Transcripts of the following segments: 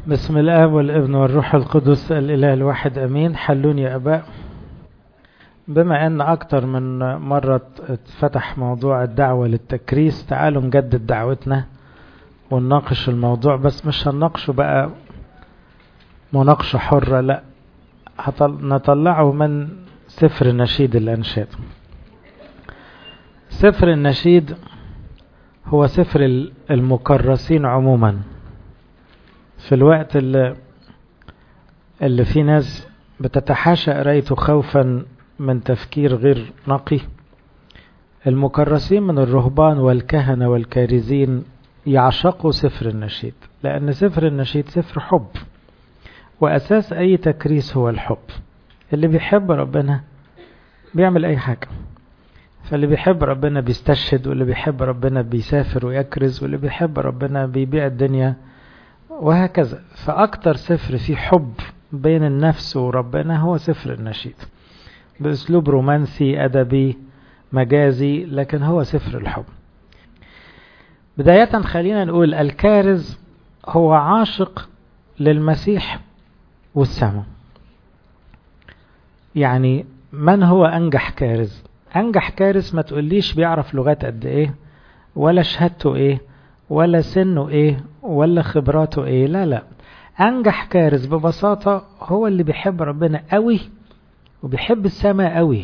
بسم الآب والابن والروح القدس الإله الواحد أمين حلون يا أباء بما أن أكتر من مرة اتفتح موضوع الدعوة للتكريس تعالوا نجدد دعوتنا ونناقش الموضوع بس مش هنناقشه بقى مناقشة حرة لا نطلعه من سفر نشيد الأنشاد سفر النشيد هو سفر المكرسين عموما في الوقت اللي, اللي في ناس بتتحاشى قرايته خوفا من تفكير غير نقي المكرسين من الرهبان والكهنة والكارزين يعشقوا سفر النشيد لأن سفر النشيد سفر حب وأساس أي تكريس هو الحب اللي بيحب ربنا بيعمل أي حاجة فاللي بيحب ربنا بيستشهد واللي بيحب ربنا بيسافر ويكرز واللي بيحب ربنا بيبيع الدنيا وهكذا فأكتر سفر فيه حب بين النفس وربنا هو سفر النشيد بأسلوب رومانسي أدبي مجازي لكن هو سفر الحب بداية خلينا نقول الكارز هو عاشق للمسيح والسماء يعني من هو أنجح كارز أنجح كارز ما تقوليش بيعرف لغات قد إيه ولا شهادته إيه ولا سنه إيه ولا خبراته إيه لا لا أنجح كارز ببساطة هو اللي بيحب ربنا قوي وبيحب السماء قوي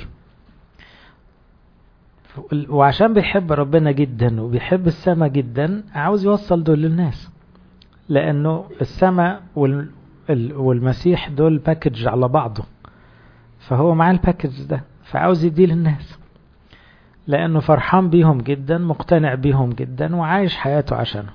وعشان بيحب ربنا جدا وبيحب السماء جدا عاوز يوصل دول للناس لأنه السماء والمسيح دول باكج على بعضه فهو معاه الباكج ده فعاوز يديه للناس لأنه فرحان بيهم جدا مقتنع بيهم جدا وعايش حياته عشانه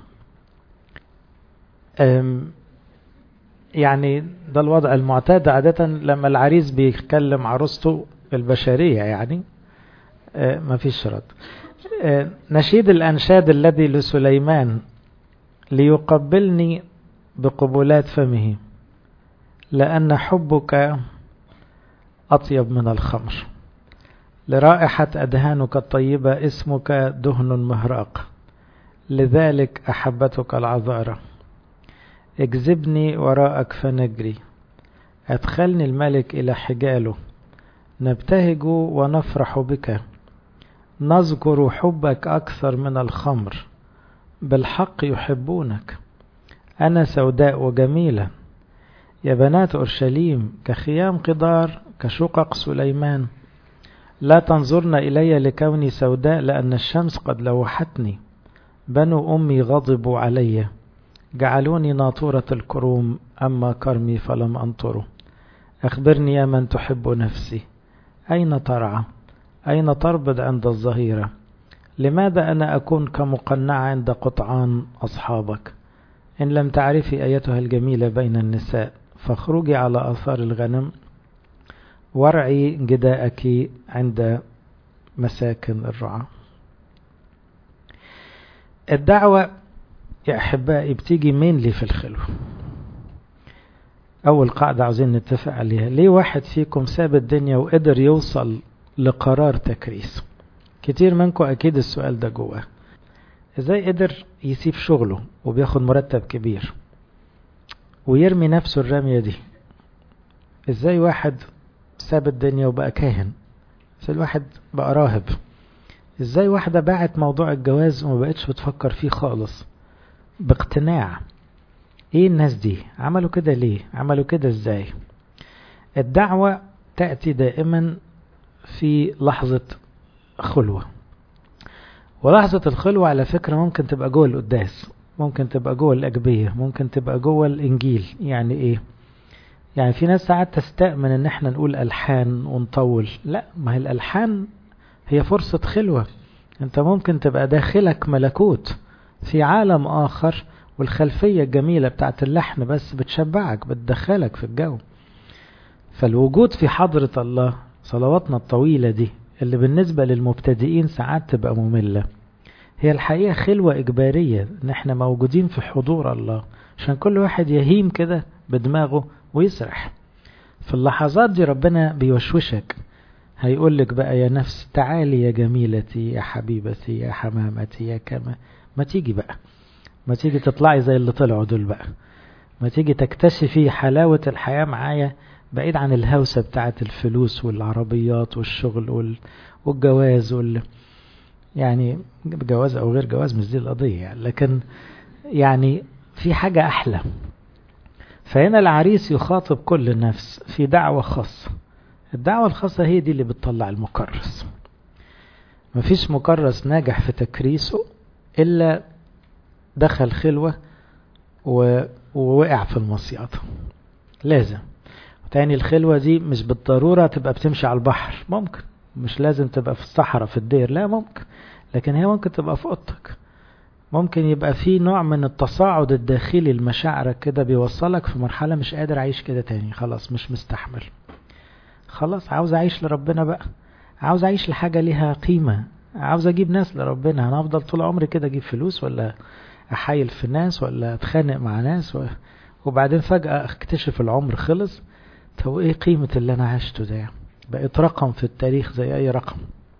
يعني ده الوضع المعتاد عادة لما العريس بيتكلم عروسته البشرية يعني ما فيش رد نشيد الأنشاد الذي لسليمان ليقبلني بقبلات فمه لأن حبك أطيب من الخمر لرائحة أدهانك الطيبة اسمك دهن مهراق لذلك أحبتك العذارة اجذبني وراءك فنجري أدخلني الملك إلى حجاله نبتهج ونفرح بك نذكر حبك أكثر من الخمر بالحق يحبونك أنا سوداء وجميلة يا بنات أورشليم كخيام قدار كشقق سليمان لا تنظرن إلي لكوني سوداء لأن الشمس قد لوحتني بنو أمي غضبوا علي جعلوني ناطورة الكروم أما كرمي فلم أنطره أخبرني يا من تحب نفسي أين ترعى أين تربض عند الظهيرة لماذا أنا أكون كمقنعة عند قطعان أصحابك إن لم تعرفي أيتها الجميلة بين النساء فاخرجي على آثار الغنم وارعي جداءك عند مساكن الرعاة الدعوة يا أحبائي بتيجي مين لي في الخلو أول قاعدة عاوزين نتفق عليها ليه واحد فيكم ساب الدنيا وقدر يوصل لقرار تكريس كتير منكم أكيد السؤال ده جواه إزاي قدر يسيب شغله وبياخد مرتب كبير ويرمي نفسه الرمية دي إزاي واحد ساب الدنيا وبقى كاهن ازاي الواحد بقى راهب ازاي واحدة باعت موضوع الجواز وما بقتش بتفكر فيه خالص باقتناع ايه الناس دي عملوا كده ليه عملوا كده ازاي الدعوة تأتي دائما في لحظة خلوة ولحظة الخلوة على فكرة ممكن تبقى جوه القداس ممكن تبقى جوه الأجبية ممكن تبقى جوه الإنجيل يعني إيه يعني في ناس ساعات تستأمن ان احنا نقول ألحان ونطول لا ما هي الألحان هي فرصة خلوة انت ممكن تبقى داخلك ملكوت في عالم آخر والخلفية الجميلة بتاعت اللحن بس بتشبعك بتدخلك في الجو فالوجود في حضرة الله صلواتنا الطويلة دي اللي بالنسبة للمبتدئين ساعات تبقى مملة هي الحقيقة خلوة إجبارية ان احنا موجودين في حضور الله عشان كل واحد يهيم كده بدماغه ويسرح في اللحظات دي ربنا بيوشوشك هيقول لك بقى يا نفس تعالي يا جميلتي يا حبيبتي يا حمامتي يا كما ما تيجي بقى ما تيجي تطلعي زي اللي طلعوا دول بقى ما تيجي تكتشفي حلاوة الحياة معايا بعيد عن الهوسة بتاعة الفلوس والعربيات والشغل وال... والجواز وال... يعني جواز او غير جواز مش دي القضية يعني لكن يعني في حاجة احلى فهنا العريس يخاطب كل نفس في دعوة خاصة الدعوة الخاصة هي دي اللي بتطلع المكرس مفيش مكرس ناجح في تكريسه إلا دخل خلوة و... ووقع في المصيادة لازم تاني الخلوة دي مش بالضرورة تبقى بتمشي على البحر ممكن مش لازم تبقى في الصحراء في الدير لا ممكن لكن هي ممكن تبقى في اوضتك ممكن يبقى في نوع من التصاعد الداخلي لمشاعرك كده بيوصلك في مرحلة مش قادر أعيش كده تاني خلاص مش مستحمل خلاص عاوز أعيش لربنا بقى عاوز أعيش لحاجة ليها قيمة عاوز أجيب ناس لربنا أنا أفضل طول عمري كده أجيب فلوس ولا أحايل في ناس ولا أتخانق مع ناس و... وبعدين فجأة اكتشف العمر خلص طب إيه قيمة اللي أنا عشته ده بقيت رقم في التاريخ زي أي رقم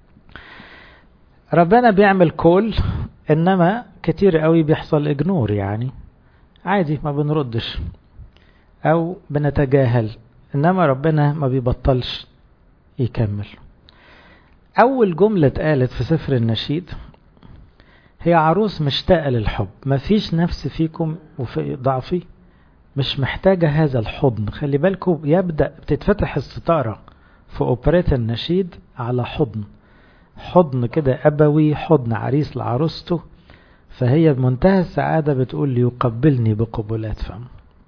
ربنا بيعمل كل انما كتير قوي بيحصل اجنور يعني عادي ما بنردش او بنتجاهل انما ربنا ما بيبطلش يكمل اول جملة اتقالت في سفر النشيد هي عروس مشتاقة للحب مفيش نفس فيكم وفي ضعفي مش محتاجة هذا الحضن خلي بالكم يبدأ بتتفتح الستارة في اوبريت النشيد على حضن حضن كده أبوي حضن عريس لعروسته فهي بمنتهى السعادة بتقول لي يقبلني بقبلات فم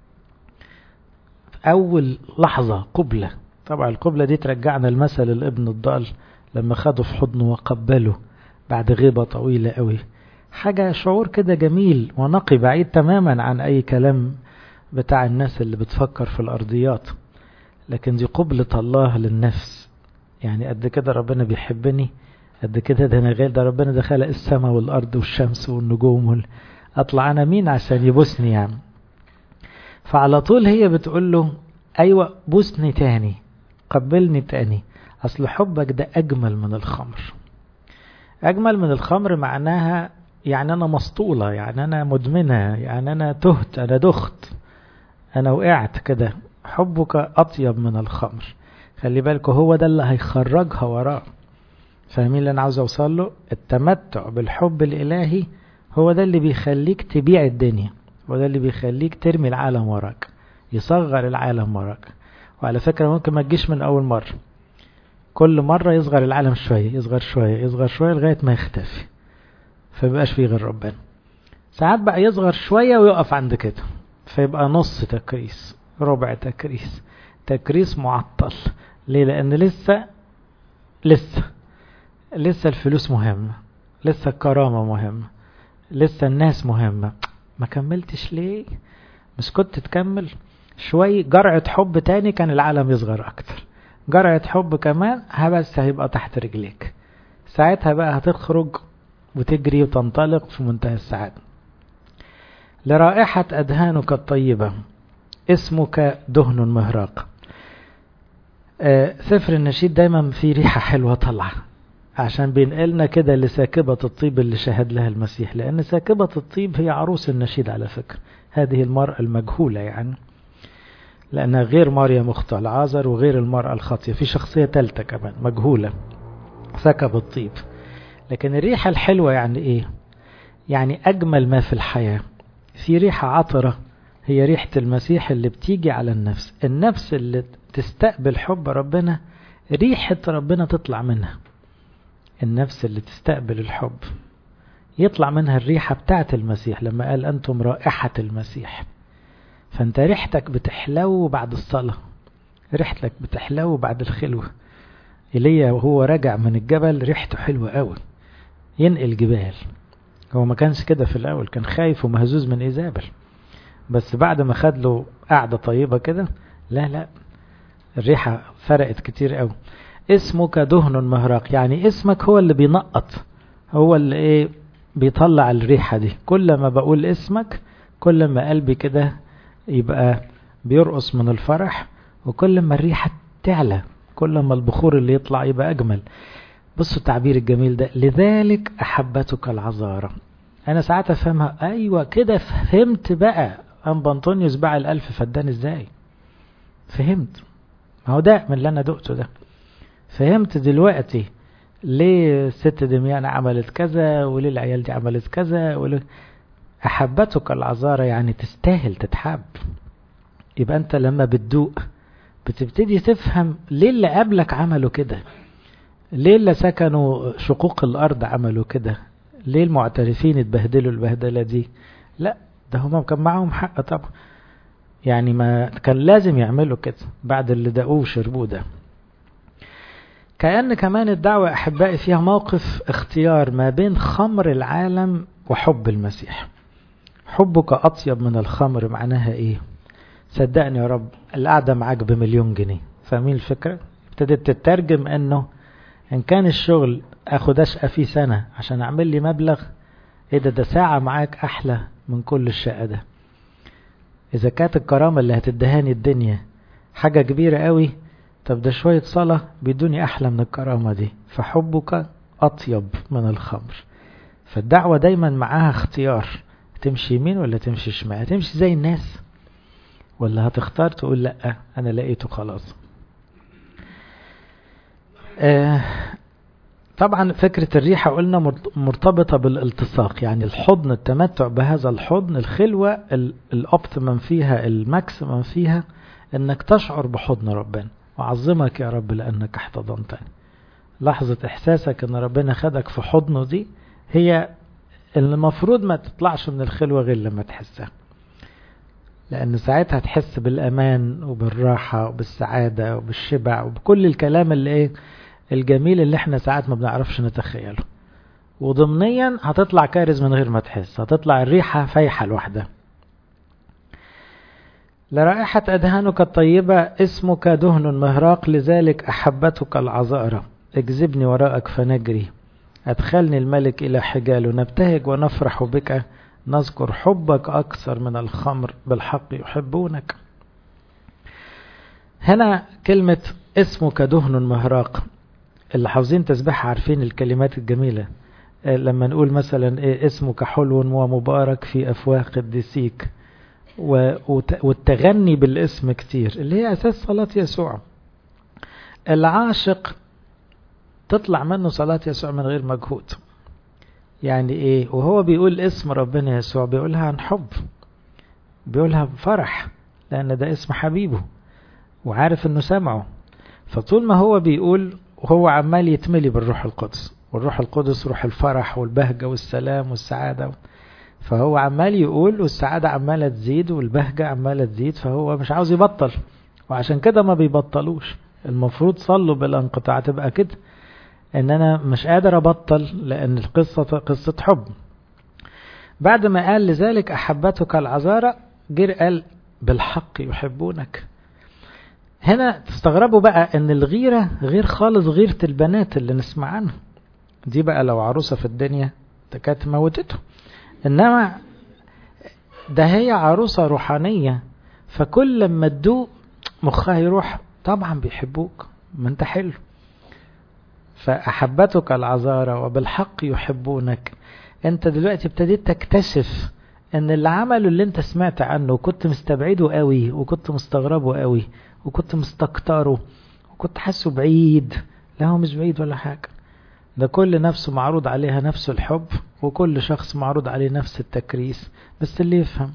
أول لحظة قبلة طبعا القبلة دي ترجعنا المثل الابن الضال لما خده في حضنه وقبله بعد غيبة طويلة قوي حاجة شعور كده جميل ونقي بعيد تماما عن أي كلام بتاع الناس اللي بتفكر في الأرضيات لكن دي قبلة الله للنفس يعني قد كده ربنا بيحبني قد كده ده انا غير ده ربنا ده خلق السماء والارض والشمس والنجوم وال... اطلع انا مين عشان يبوسني يعني فعلى طول هي بتقول له ايوه بوسني تاني قبلني تاني اصل حبك ده اجمل من الخمر اجمل من الخمر معناها يعني انا مسطولة يعني انا مدمنة يعني انا تهت انا دخت انا وقعت كده حبك اطيب من الخمر خلي بالكوا هو ده اللي هيخرجها وراه فاهمين اللي انا عاوز اوصل له التمتع بالحب الالهي هو ده اللي بيخليك تبيع الدنيا هو ده اللي بيخليك ترمي العالم وراك يصغر العالم وراك وعلى فكرة ممكن ما تجيش من اول مرة كل مرة يصغر العالم شوية يصغر شوية يصغر شوية لغاية ما يختفي فيبقاش فيه غير ربنا ساعات بقى يصغر شوية ويقف عند كده فيبقى نص تكريس ربع تكريس تكريس معطل ليه لان لسه لسه لسه الفلوس مهمة لسه الكرامة مهمة لسه الناس مهمة ما كملتش ليه مش كنت تكمل شوي جرعة حب تاني كان العالم يصغر اكتر جرعة حب كمان بس هيبقى تحت رجليك ساعتها بقى هتخرج وتجري وتنطلق في منتهى السعادة لرائحة أدهانك الطيبة اسمك دهن مهراق آه سفر النشيد دايما في ريحة حلوة طالعة عشان بينقلنا كده لساكبة الطيب اللي شهد لها المسيح لأن ساكبة الطيب هي عروس النشيد على فكرة هذه المرأة المجهولة يعني لأنها غير مريم أخت العازر وغير المرأة الخاطية في شخصية ثالثة كمان مجهولة سكب الطيب لكن الريحة الحلوة يعني إيه يعني أجمل ما في الحياة في ريحة عطرة هي ريحة المسيح اللي بتيجي على النفس النفس اللي تستقبل حب ربنا ريحة ربنا تطلع منها النفس اللي تستقبل الحب يطلع منها الريحة بتاعت المسيح لما قال أنتم رائحة المسيح فأنت ريحتك بتحلو بعد الصلاة ريحتك بتحلو بعد الخلوة إيليا وهو راجع من الجبل ريحته حلوة قوي ينقل جبال هو ما كانش كده في الأول كان خايف ومهزوز من إيزابل بس بعد ما خد له قعدة طيبة كده لا لا الريحة فرقت كتير قوي اسمك دهن مهراق يعني اسمك هو اللي بينقط هو اللي ايه بيطلع الريحة دي كل ما بقول اسمك كل ما قلبي كده يبقى بيرقص من الفرح وكل ما الريحة تعلى كل ما البخور اللي يطلع يبقى أجمل بصوا التعبير الجميل ده لذلك أحبتك العذارى أنا ساعات أفهمها أيوة كده فهمت بقى أم بنطونيوس باع الألف فدان ازاي فهمت ما هو ده من اللي أنا دقته ده فهمت دلوقتي ليه الست دميانة عملت كذا وليه العيال دي عملت كذا وليه أحبتك العذارة يعني تستاهل تتحب يبقى أنت لما بتدوق بتبتدي تفهم ليه اللي قبلك عملوا كده ليه اللي سكنوا شقوق الأرض عملوا كده ليه المعترفين اتبهدلوا البهدلة دي لا ده هما كان معاهم حق طبعا يعني ما كان لازم يعملوا كده بعد اللي دقوه وشربوه ده كأن كمان الدعوة أحبائي فيها موقف اختيار ما بين خمر العالم وحب المسيح حبك أطيب من الخمر معناها إيه صدقني يا رب القعدة معاك بمليون جنيه فاهمين الفكرة ابتدت تترجم انه ان كان الشغل اخد اشقى فيه سنة عشان اعمل لي مبلغ ايه ده ده ساعة معاك احلى من كل الشقة ده اذا كانت الكرامة اللي هتدهاني الدنيا حاجة كبيرة قوي طب ده شوية صلاة بيدوني احلى من الكرامة دي فحبك اطيب من الخمر فالدعوة دايما معاها اختيار تمشي يمين ولا تمشي شمال تمشي زي الناس ولا هتختار تقول لا انا لقيته خلاص آه طبعا فكرة الريحة قلنا مرتبطة بالالتصاق يعني الحضن التمتع بهذا الحضن الخلوة الاوبتيمم فيها الماكسيمم فيها انك تشعر بحضن ربنا وعظمك يا رب لانك احتضنتني لحظة احساسك ان ربنا خدك في حضنه دي هي المفروض ما تطلعش من الخلوة غير لما تحسها لأن ساعتها تحس بالأمان وبالراحة وبالسعادة وبالشبع وبكل الكلام اللي إيه الجميل اللي احنا ساعات ما بنعرفش نتخيله وضمنيا هتطلع كارز من غير ما تحس هتطلع الريحة فايحة لوحدها لرائحة أدهانك الطيبة اسمك دهن مهراق لذلك أحبتك العذارة اجذبني وراءك فنجري أدخلني الملك إلى حجاله نبتهج ونفرح بك نذكر حبك أكثر من الخمر بالحق يحبونك هنا كلمة اسمك دهن مهراق اللي حافظين تسبيح عارفين الكلمات الجميلة لما نقول مثلا إيه اسمك حلو ومبارك في أفواه قديسيك والتغني بالاسم كتير اللي هي أساس صلاة يسوع العاشق تطلع منه صلاة يسوع من غير مجهود يعني ايه وهو بيقول اسم ربنا يسوع بيقولها عن حب بيقولها بفرح لان ده اسم حبيبه وعارف انه سمعه فطول ما هو بيقول وهو عمال يتملي بالروح القدس والروح القدس روح الفرح والبهجة والسلام والسعادة فهو عمال يقول والسعادة عمالة تزيد والبهجة عمالة تزيد فهو مش عاوز يبطل وعشان كده ما بيبطلوش المفروض صلوا بالانقطاع تبقى كده ان انا مش قادر ابطل لان القصة قصة حب بعد ما قال لذلك احبتك العذارى جر قال بالحق يحبونك هنا تستغربوا بقى ان الغيرة غير خالص غيرة البنات اللي نسمع عنها دي بقى لو عروسة في الدنيا كانت موتته انما ده هي عروسة روحانية فكل لما تدوق مخها يروح طبعا بيحبوك ما انت حلو فأحبتك العذارى وبالحق يحبونك انت دلوقتي ابتديت تكتشف ان اللي عمله اللي انت سمعت عنه وكنت مستبعده قوي وكنت مستغربه قوي وكنت مستكتره وكنت حاسه بعيد لا هو مش بعيد ولا حاجة ده كل نفسه معروض عليها نفس الحب وكل شخص معروض عليه نفس التكريس بس اللي يفهم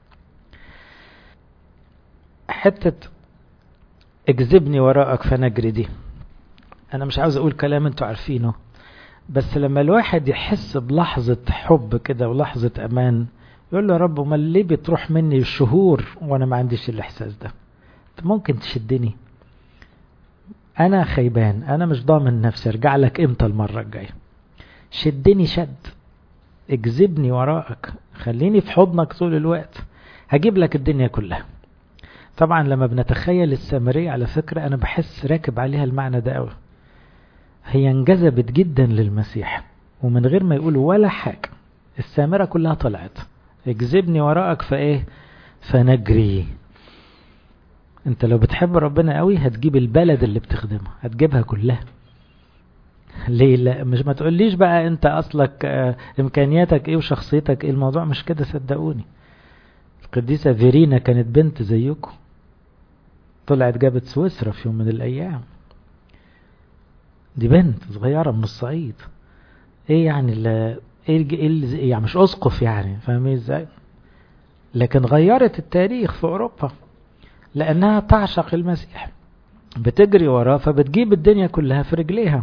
حتة اجذبني وراءك فنجري دي انا مش عاوز اقول كلام انتوا عارفينه بس لما الواحد يحس بلحظة حب كده ولحظة امان يقول له يا رب امال ليه بتروح مني الشهور وانا ما عنديش الاحساس ده انت ممكن تشدني انا خيبان انا مش ضامن نفسي ارجع لك امتى المرة الجاية شدني شد اجذبني وراءك خليني في حضنك طول الوقت هجيب لك الدنيا كلها طبعا لما بنتخيل السامرية على فكرة انا بحس راكب عليها المعنى ده قوي هي انجذبت جدا للمسيح ومن غير ما يقولوا ولا حاجة السامرة كلها طلعت اجذبني وراءك فايه فنجري انت لو بتحب ربنا قوي هتجيب البلد اللي بتخدمها هتجيبها كلها ليه لا مش ما تقوليش بقى انت اصلك اه امكانياتك ايه وشخصيتك ايه الموضوع مش كده صدقوني القديسة فيرينا كانت بنت زيكم طلعت جابت سويسرا في يوم من الأيام دي بنت صغيرة من الصعيد ايه يعني ال ايه ايه يعني مش اسقف يعني فاهمين ازاي لكن غيرت التاريخ في اوروبا لانها تعشق المسيح بتجري وراه فبتجيب الدنيا كلها في رجليها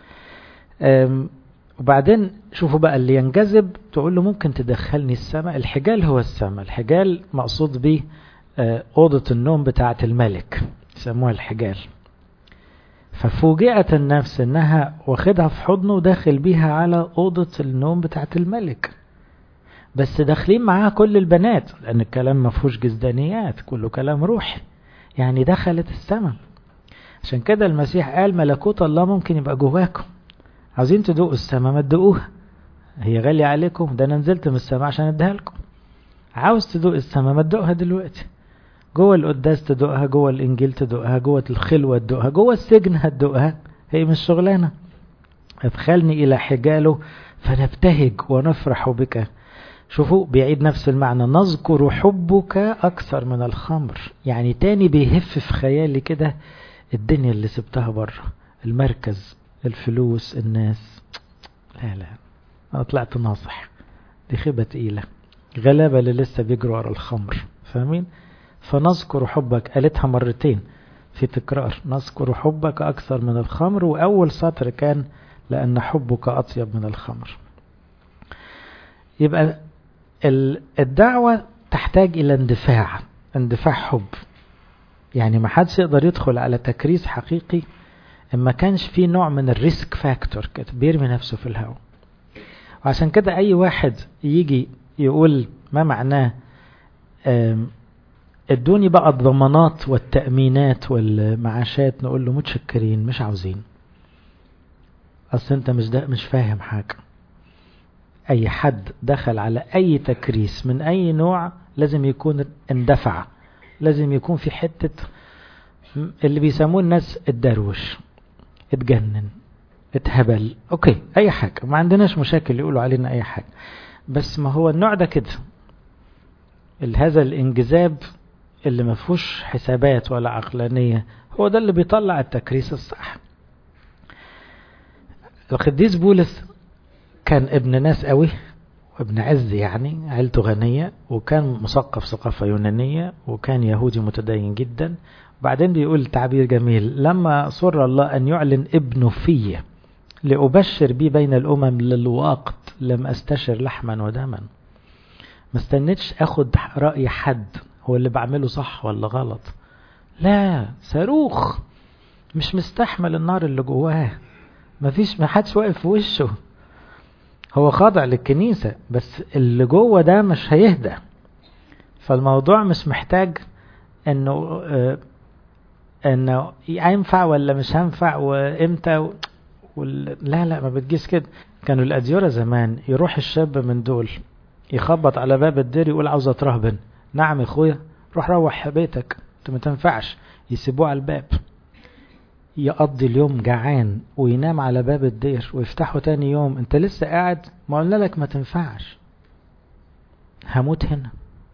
وبعدين شوفوا بقى اللي ينجذب تقول له ممكن تدخلني السماء الحجال هو السماء الحجال مقصود به أوضة النوم بتاعة الملك يسموها الحجال ففوجئت النفس انها واخدها في حضنه وداخل بيها على أوضة النوم بتاعة الملك بس داخلين معاها كل البنات لأن الكلام ما فيهوش جزدانيات كله كلام روحي يعني دخلت السماء عشان كده المسيح قال ملكوت الله ممكن يبقى جواكم عاوزين تدوقوا السماء ما تدوقوها هي غالية عليكم ده أنا نزلت من السماء عشان أديها لكم عاوز تدوق السماء ما تدوقها دلوقتي جوه القداس تدوقها جوه الإنجيل تدوقها جوه الخلوة تدوقها جوه السجن هتدوقها هي مش شغلانة ادخلني إلى حجاله فنبتهج ونفرح بك شوفوا بيعيد نفس المعنى نذكر حبك أكثر من الخمر يعني تاني بيهف في خيالي كده الدنيا اللي سبتها بره المركز الفلوس الناس لا لا أنا طلعت ناصح دي خيبة تقيلة غلابة اللي لسه بيجروا ورا الخمر فاهمين فنذكر حبك قالتها مرتين في تكرار نذكر حبك أكثر من الخمر وأول سطر كان لأن حبك أطيب من الخمر يبقى الدعوة تحتاج إلى اندفاع اندفاع حب يعني ما حدش يقدر يدخل على تكريس حقيقي اما كانش في نوع من الريسك فاكتور كده بيرمي نفسه في الهواء وعشان كده اي واحد يجي يقول ما معناه ادوني بقى الضمانات والتأمينات والمعاشات نقول له متشكرين مش عاوزين اصل انت مش ده مش فاهم حاجة اي حد دخل على اي تكريس من اي نوع لازم يكون اندفع لازم يكون في حتة اللي بيسموه الناس الدروش اتجنن اتهبل اوكي اي حاجة ما عندناش مشاكل يقولوا علينا اي حاجة بس ما هو النوع ده كده هذا الانجذاب اللي ما فيهوش حسابات ولا عقلانية هو ده اللي بيطلع التكريس الصح القديس بولس كان ابن ناس قوي وابن عز يعني عيلته غنية وكان مثقف ثقافة يونانية وكان يهودي متدين جدا وبعدين بيقول تعبير جميل لما صر الله أن يعلن ابنه في لأبشر بي بين الأمم للوقت لم أستشر لحما ودما ما استنيتش أخد رأي حد هو اللي بعمله صح ولا غلط لا صاروخ مش مستحمل النار اللي جواه مفيش ما حدش واقف في وشه هو خاضع للكنيسة بس اللي جوه ده مش هيهدى فالموضوع مش محتاج انه اه انه ينفع ولا مش هينفع وامتى و... وال... لا لا ما بتجيش كده كانوا الاديرة زمان يروح الشاب من دول يخبط على باب الدير يقول عاوز اترهبن نعم يا اخويا روح روح بيتك انت ما تنفعش يسيبوه على الباب يقضي اليوم جعان وينام على باب الدير ويفتحه تاني يوم انت لسه قاعد ما قلنا لك ما تنفعش هموت هنا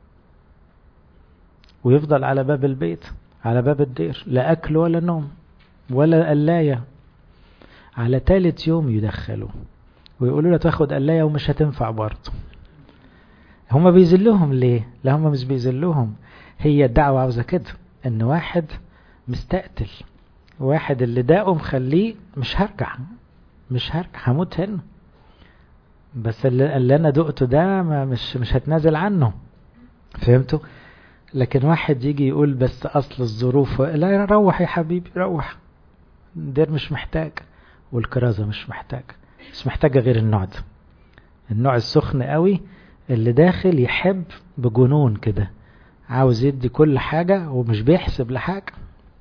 ويفضل على باب البيت على باب الدير لا أكل ولا نوم ولا قلاية على تالت يوم يدخلوا ويقولوا له تاخد قلاية ومش هتنفع برضه هما بيذلوهم ليه لا هما مش بيذلوهم هي الدعوة عاوزة كده ان واحد مستقتل واحد اللي داقه مخليه مش هرجع مش هرجع هموت هنا بس اللي, اللي انا دقته ده ما مش مش هتنازل عنه فهمتوا لكن واحد يجي يقول بس اصل الظروف لا روح يا حبيبي روح دير مش محتاج والكرازة مش محتاج مش محتاجة غير النوع ده النوع السخن قوي اللي داخل يحب بجنون كده عاوز يدي كل حاجة ومش بيحسب لحاجة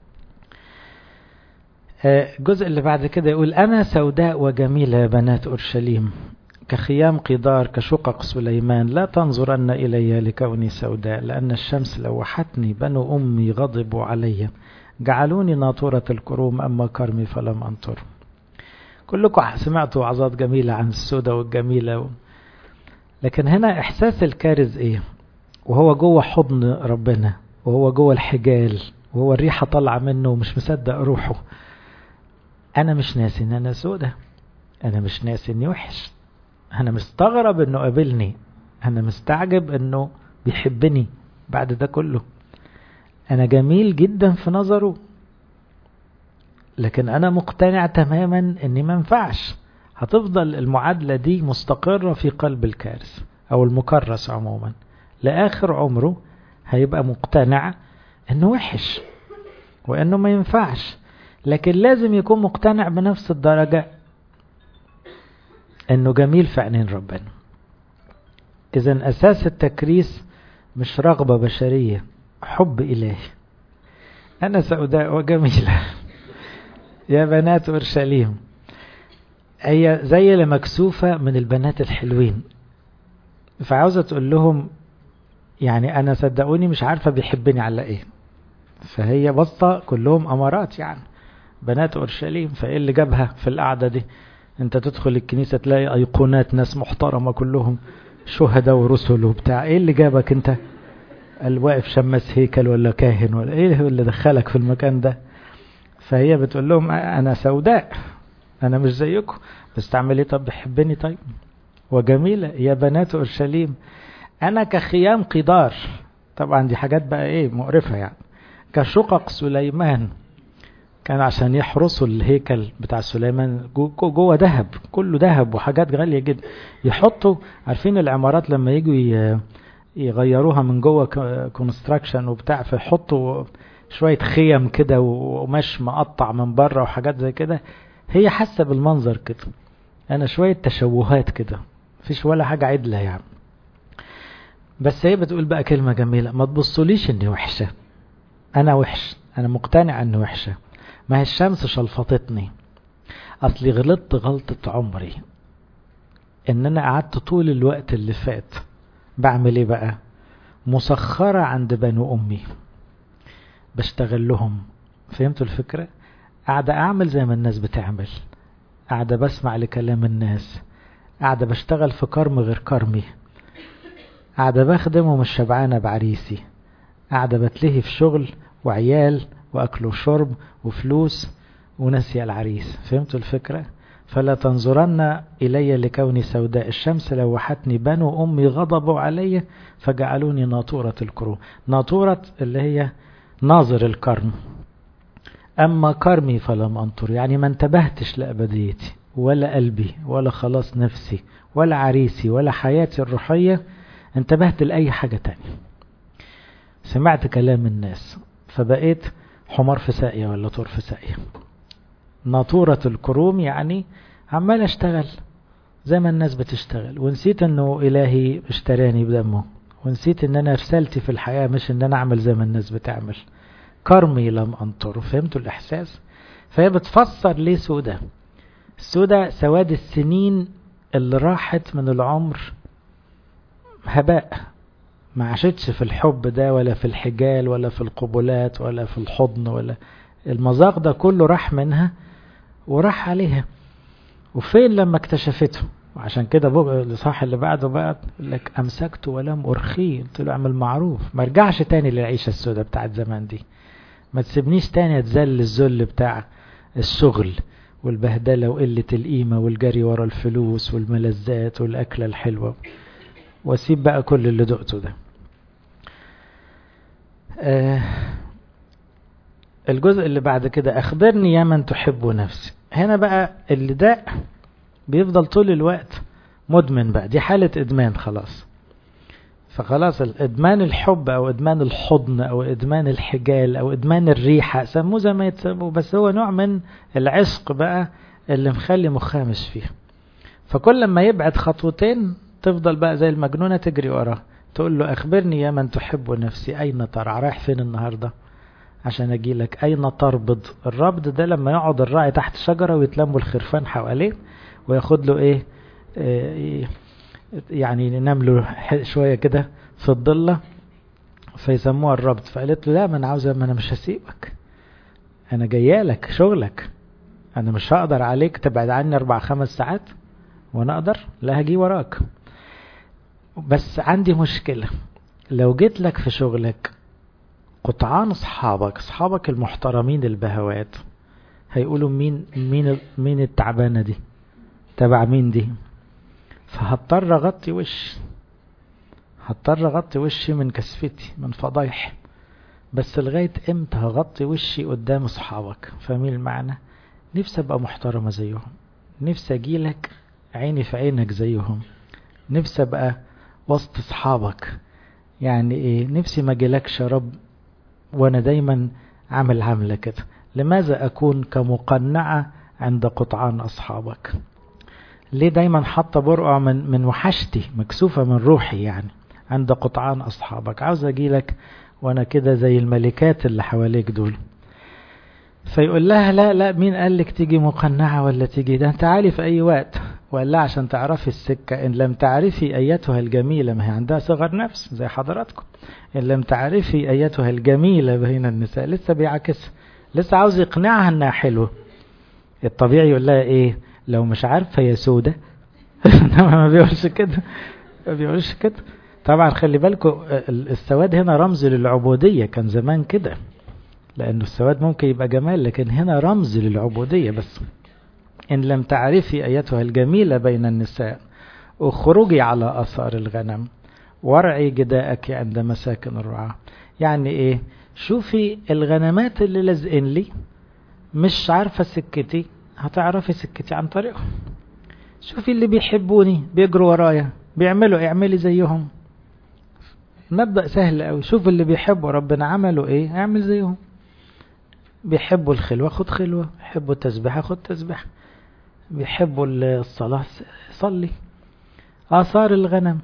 الجزء اللي بعد كده يقول أنا سوداء وجميلة يا بنات أورشليم كخيام قدار كشقق سليمان لا تنظرن إلي لكوني سوداء لأن الشمس لوحتني بنو أمي غضبوا علي جعلوني ناطورة الكروم أما كرمي فلم أنطر كلكم سمعتوا وعظات جميلة عن السوداء والجميلة و... لكن هنا إحساس الكارز إيه وهو جوه حضن ربنا وهو جوه الحجال وهو الريحة طالعة منه ومش مصدق روحه أنا مش ناسي إن أنا سودة أنا مش ناسي إني وحش أنا مستغرب إنه قابلني أنا مستعجب إنه بيحبني بعد ده كله أنا جميل جدا في نظره لكن أنا مقتنع تماما إني ما ينفعش هتفضل المعادلة دي مستقرة في قلب الكارث أو المكرس عموما لآخر عمره هيبقى مقتنع إنه وحش وإنه ما ينفعش لكن لازم يكون مقتنع بنفس الدرجة إنه جميل في عينين ربنا إذا أساس التكريس مش رغبة بشرية حب إلهي أنا سوداء وجميلة يا بنات أورشليم هي زي اللي مكسوفة من البنات الحلوين فعاوزة تقول لهم يعني أنا صدقوني مش عارفة بيحبني على إيه فهي بسطة كلهم أمارات يعني بنات أورشليم فإيه اللي جابها في القعدة دي أنت تدخل الكنيسة تلاقي أيقونات ناس محترمة كلهم شهداء ورسل وبتاع إيه اللي جابك أنت الواقف شمس هيكل ولا كاهن ولا إيه اللي دخلك في المكان ده فهي بتقول لهم أنا سوداء أنا مش زيكم بس تعمل إيه طب بحبني طيب وجميلة يا بنات أورشليم أنا كخيام قدار طبعا دي حاجات بقى إيه مقرفة يعني كشقق سليمان كان عشان يحرسوا الهيكل بتاع سليمان جوه ذهب كله ذهب وحاجات غالية جدا يحطوا عارفين العمارات لما يجوا يغيروها من جوه كونستراكشن وبتاع فيحطوا شوية خيم كده وقماش مقطع من بره وحاجات زي كده هي حاسة بالمنظر كده أنا شوية تشوهات كده مفيش ولا حاجة عدلة يعني بس هي بتقول بقى كلمة جميلة ما تبصوليش اني وحشة انا وحش انا مقتنع اني وحشة ما هي الشمس شلفطتني اصلي غلطت غلطة عمري ان انا قعدت طول الوقت اللي فات بعمل ايه بقى مسخرة عند بنو امي بشتغل لهم فهمتوا الفكرة قاعدة اعمل زي ما الناس بتعمل قاعدة بسمع لكلام الناس قاعدة بشتغل في كرم غير كرمي قاعدة بخدم ومش شبعانة بعريسي قاعدة بتلهي في شغل وعيال وأكل وشرب وفلوس ونسي العريس فهمتوا الفكرة فلا تنظرن إلي لكوني سوداء الشمس لوحتني بنو أمي غضبوا علي فجعلوني ناطورة الكروم ناطورة اللي هي ناظر الكرم أما كرمي فلم أنطر يعني ما انتبهتش لأبديتي ولا قلبي ولا خلاص نفسي ولا عريسي ولا حياتي الروحية انتبهت لأي حاجة تانية سمعت كلام الناس فبقيت حمار في ساقية ولا طور في ساقية ناطورة الكروم يعني عمال اشتغل زي ما الناس بتشتغل ونسيت انه الهي اشتراني بدمه ونسيت ان انا رسالتي في الحياة مش ان انا اعمل زي ما الناس بتعمل كرمي لم انطر فهمتوا الاحساس فهي بتفسر ليه سودة السودة سواد السنين اللي راحت من العمر هباء ما عاشتش في الحب ده ولا في الحجال ولا في القبلات ولا في الحضن ولا المذاق ده كله راح منها وراح عليها وفين لما اكتشفته وعشان كده بقى الإصحاح اللي بعده بقى لك أمسكت ولم أرخيه قلت له اعمل معروف ما ارجعش تاني للعيشة السوداء بتاعت زمان دي ما تسيبنيش تاني اتذل الذل بتاع الشغل والبهدلة وقلة القيمة والجري ورا الفلوس والملذات والأكلة الحلوة واسيب بقى كل اللي دقته ده آه الجزء اللي بعد كده أخبرني يا من تحب نفسي هنا بقى اللي داء بيفضل طول الوقت مدمن بقى دي حالة إدمان خلاص فخلاص الإدمان الحب أو إدمان الحضن أو إدمان الحجال أو إدمان الريحة سموه زي ما يتسموه بس هو نوع من العشق بقى اللي مخلي مخامش فيه فكل ما يبعد خطوتين تفضل بقى زي المجنونة تجري وراه تقول له أخبرني يا من تحب نفسي أين ترعى رايح فين النهاردة عشان أجي لك أين تربض الربض ده لما يقعد الراعي تحت شجرة ويتلموا الخرفان حواليه وياخد له إيه, إيه يعني ينام له شوية كده في الضلة فيسموها الربط فقالت له لا ما أنا عاوزة ما أنا مش هسيبك أنا جايالك شغلك أنا مش هقدر عليك تبعد عني أربع خمس ساعات وأنا أقدر لا هجي وراك بس عندي مشكلة لو جيت لك في شغلك قطعان اصحابك اصحابك المحترمين البهوات هيقولوا مين مين مين التعبانه دي تبع مين دي فهضطر اغطي وشي هضطر اغطي وشي من كسفتي من فضايح بس لغايه امتى هغطي وشي قدام اصحابك فاهمين المعنى نفسي ابقى محترمه زيهم نفسي اجيلك عيني في عينك زيهم نفسي ابقى وسط اصحابك يعني ايه نفسي ما اجيلكش يا رب وانا دايما عامل عامله كده لماذا اكون كمقنعه عند قطعان اصحابك ليه دايما حاطه برقع من من وحشتي مكسوفه من روحي يعني عند قطعان اصحابك عاوز اجيلك وانا كده زي الملكات اللي حواليك دول فيقول لها لا لا مين قال لك تيجي مقنعة ولا تيجي ده تعالي في أي وقت ولا عشان تعرفي السكة إن لم تعرفي أيتها الجميلة ما هي عندها صغر نفس زي حضراتكم إن لم تعرفي أيتها الجميلة بين النساء لسه بيعكس لسه عاوز يقنعها إنها حلوة الطبيعي يقول لها إيه لو مش عارفة يا سودة ما بيقولش كده ما بيقولش كده طبعا خلي بالكم السواد هنا رمز للعبودية كان زمان كده لأنه السواد ممكن يبقى جمال لكن هنا رمز للعبودية بس إن لم تعرفي أيتها الجميلة بين النساء اخرجي على أثار الغنم وارعي جداءك عند مساكن الرعاة يعني إيه شوفي الغنمات اللي لازقين لي مش عارفة سكتي هتعرفي سكتي عن طريقهم شوفي اللي بيحبوني بيجروا ورايا بيعملوا اعملي زيهم مبدأ سهل قوي شوف اللي بيحبوا ربنا عملوا ايه اعمل زيهم بيحبوا الخلوة خد خلوة بيحبوا التسبيحة خد تسبيحة بيحبوا الصلاة صلي آثار الغنم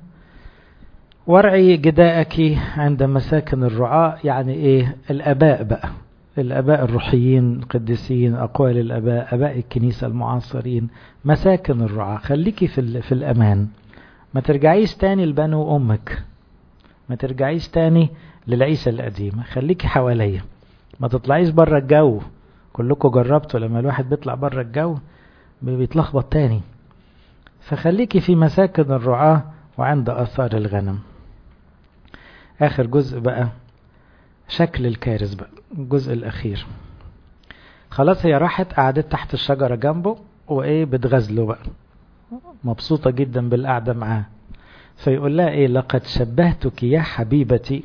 وارعي جداءك عند مساكن الرعاة يعني ايه الاباء بقى الاباء الروحيين القديسين اقوال الاباء اباء الكنيسة المعاصرين مساكن الرعاة خليكي في, في الامان ما ترجعيش تاني لبنو امك ما ترجعيش تاني للعيسى القديمة خليكي حواليا ما تطلعيش بره الجو كلكم جربتوا لما الواحد بيطلع بره الجو بيتلخبط تاني فخليكي في مساكن الرعاة وعند آثار الغنم آخر جزء بقى شكل الكارث بقى الجزء الأخير خلاص هي راحت قعدت تحت الشجرة جنبه وإيه بتغزله بقى مبسوطة جدا بالقعدة معاه فيقول لها إيه لقد شبهتك يا حبيبتي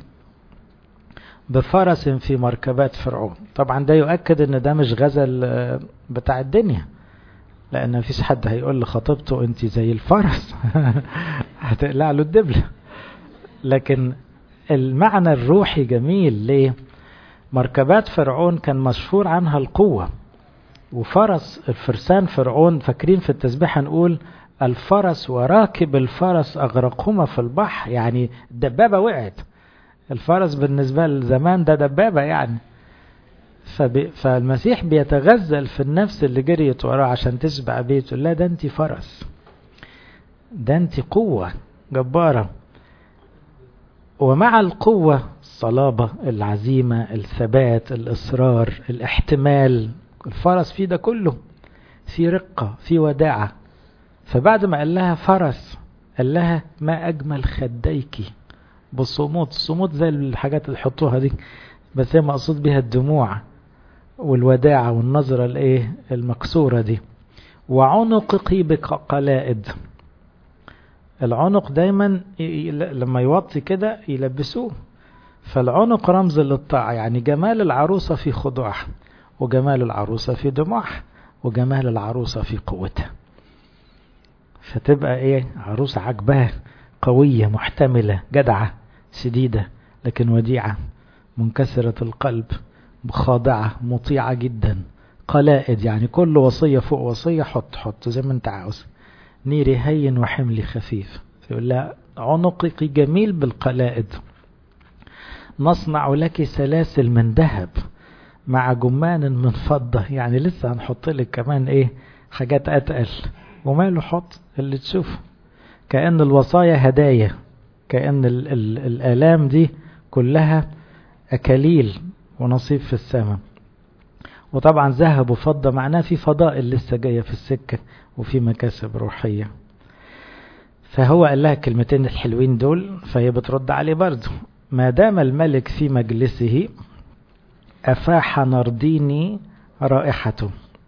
بفرس في مركبات فرعون طبعا ده يؤكد ان ده مش غزل بتاع الدنيا لان مفيش حد هيقول لخطيبته انت زي الفرس هتقلع له الدبلة لكن المعنى الروحي جميل ليه مركبات فرعون كان مشهور عنها القوة وفرس الفرسان فرعون فاكرين في التسبيح هنقول الفرس وراكب الفرس أغرقهما في البحر يعني الدبابة وقعت الفرس بالنسبة لزمان ده دبابة يعني فبي فالمسيح بيتغزل في النفس اللي جريت وراه عشان تشبع بيته لا ده انت فرس ده انت قوة جبارة ومع القوة الصلابة العزيمة الثبات الإصرار الاحتمال الفرس فيه ده كله في رقة في وداعة فبعد ما قال لها فرس قال لها ما أجمل خديك بالصمود الصمود زي الحاجات اللي حطوها دي بس هي مقصود بها الدموع والوداعة والنظرة الايه المكسورة دي وعنقك بقلائد العنق دايما لما يوطي كده يلبسوه فالعنق رمز للطاعة يعني جمال العروسة في خضوعها وجمال العروسة في دموعها وجمال العروسة في قوتها فتبقى ايه عروسة عجبها قوية محتملة جدعة شديدة لكن وديعة منكسرة القلب خاضعة مطيعة جدا قلائد يعني كل وصية فوق وصية حط حط زي ما انت عاوز نيري هين وحملي خفيف يقول لها عنقك جميل بالقلائد نصنع لك سلاسل من ذهب مع جمان من فضة يعني لسه هنحط لك كمان ايه حاجات اتقل وماله حط اللي تشوفه كأن الوصايا هدايا كأن ال ال الآلام دي كلها أكاليل ونصيب في السماء وطبعا ذهب وفضة معناه في فضائل لسه جاية في السكة وفي مكاسب روحية فهو قال لها الكلمتين الحلوين دول فهي بترد عليه برضه ما دام الملك في مجلسه أفاح نرديني رائحته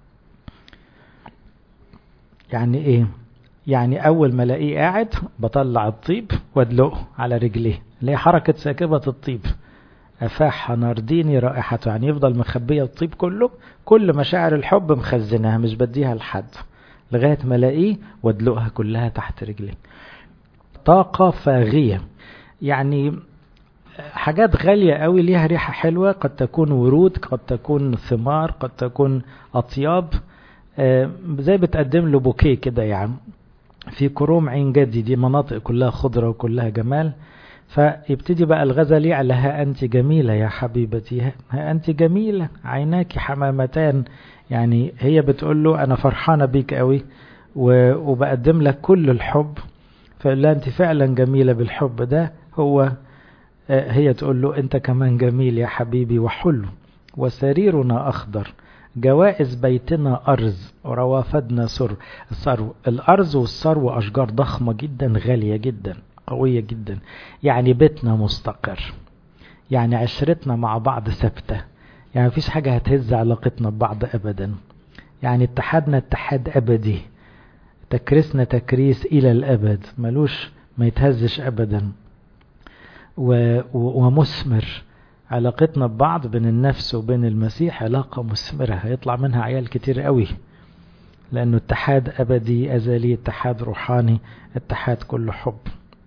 يعني ايه يعني اول ما الاقيه قاعد بطلع الطيب وادلقه على رجليه اللي هي حركة ساكبة الطيب أفاح نرديني رائحته يعني يفضل مخبية الطيب كله كل مشاعر الحب مخزنها مش بديها لحد لغاية ما الاقيه وادلقها كلها تحت رجلي طاقة فاغية يعني حاجات غالية قوي ليها ريحة حلوة قد تكون ورود قد تكون ثمار قد تكون أطياب زي بتقدم له بوكيه كده يعني في كروم عين جدي دي مناطق كلها خضرة وكلها جمال فيبتدي بقى الغزل يعلى ها أنت جميلة يا حبيبتي ها أنت جميلة عيناك حمامتان يعني هي بتقول له أنا فرحانة بيك قوي وبقدم لك كل الحب فيقول لها أنت فعلا جميلة بالحب ده هو هي تقول له أنت كمان جميل يا حبيبي وحلو وسريرنا أخضر جوائز بيتنا أرز وروافدنا سر الثرو الأرز والثرو أشجار ضخمة جدا غالية جدا قوية جدا يعني بيتنا مستقر يعني عشرتنا مع بعض ثابتة يعني مفيش حاجة هتهز علاقتنا ببعض أبدا يعني اتحادنا اتحاد أبدي تكريسنا تكريس إلى الأبد ملوش ما يتهزش أبدا و... ومثمر علاقتنا ببعض بين النفس وبين المسيح علاقة مثمرة هيطلع منها عيال كتير قوي لأنه اتحاد أبدي أزلي اتحاد روحاني اتحاد كله حب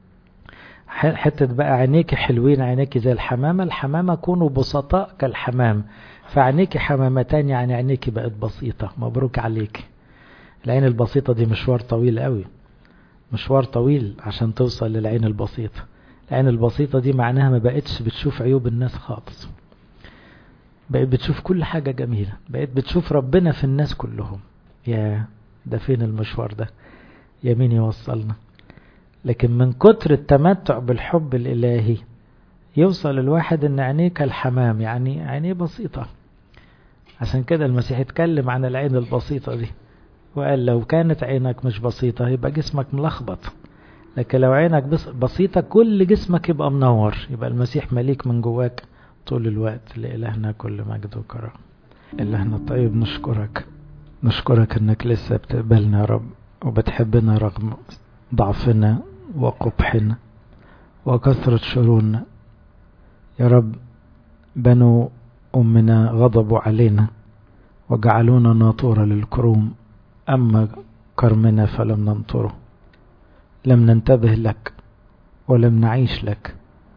حتة بقى عينيك حلوين عينيك زي الحمامة الحمامة كونوا بسطاء كالحمام فعينيك حمامتان يعني عينيك بقت بسيطة مبروك عليك العين البسيطة دي مشوار طويل قوي مشوار طويل عشان توصل للعين البسيطة العين البسيطة دي معناها ما بقتش بتشوف عيوب الناس خالص بقيت بتشوف كل حاجة جميلة بقيت بتشوف ربنا في الناس كلهم يا ده فين المشوار ده يا مين يوصلنا لكن من كتر التمتع بالحب الإلهي يوصل الواحد ان عينيه كالحمام يعني عينيه بسيطة عشان كده المسيح اتكلم عن العين البسيطة دي وقال لو كانت عينك مش بسيطة يبقى جسمك ملخبط لكن لو عينك بسيطة كل جسمك يبقى منور يبقى المسيح مليك من جواك طول الوقت لإلهنا كل مجد وكرم إلهنا الطيب نشكرك نشكرك انك لسه بتقبلنا يا رب وبتحبنا رغم ضعفنا وقبحنا وكثرة شرورنا يا رب بنو أمنا غضبوا علينا وجعلونا ناطورة للكروم أما كرمنا فلم ننطره لم ننتبه لك ولم نعيش لك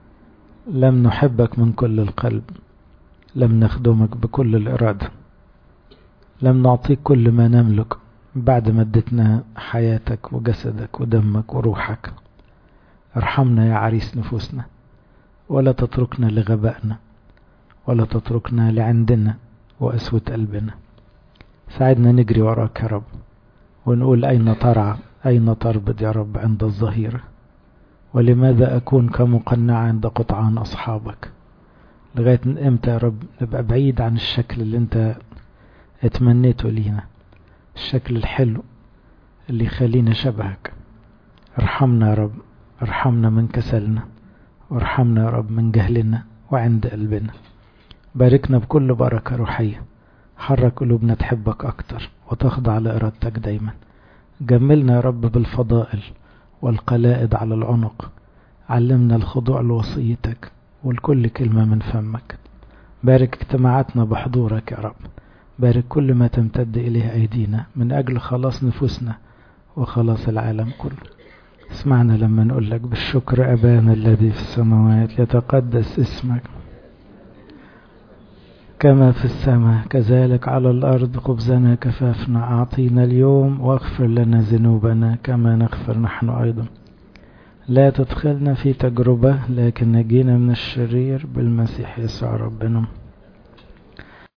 لم نحبك من كل القلب لم نخدمك بكل الإرادة لم نعطيك كل ما نملك بعد ما ادتنا حياتك وجسدك ودمك وروحك ارحمنا يا عريس نفوسنا ولا تتركنا لغبائنا ولا تتركنا لعندنا وأسوة قلبنا ساعدنا نجري وراك يا رب ونقول أين ترعى أين تربط يا رب عند الظهيرة ولماذا أكون كمقنع عند قطعان أصحابك لغاية امتى يا رب نبقى بعيد عن الشكل اللي انت اتمنيته لينا الشكل الحلو اللي يخلينا شبهك ارحمنا يا رب ارحمنا من كسلنا وارحمنا يا رب من جهلنا وعند قلبنا باركنا بكل بركة روحية حرك قلوبنا تحبك أكتر وتخضع لإرادتك دايما جملنا يا رب بالفضائل والقلائد على العنق علمنا الخضوع لوصيتك ولكل كلمة من فمك بارك اجتماعاتنا بحضورك يا رب بارك كل ما تمتد إليه أيدينا من أجل خلاص نفوسنا وخلاص العالم كله اسمعنا لما نقول لك بالشكر أبانا الذي في السماوات يتقدس اسمك كما في السماء كذلك على الأرض خبزنا كفافنا أعطينا اليوم واغفر لنا ذنوبنا كما نغفر نحن أيضا لا تدخلنا في تجربة لكن نجينا من الشرير بالمسيح يسوع ربنا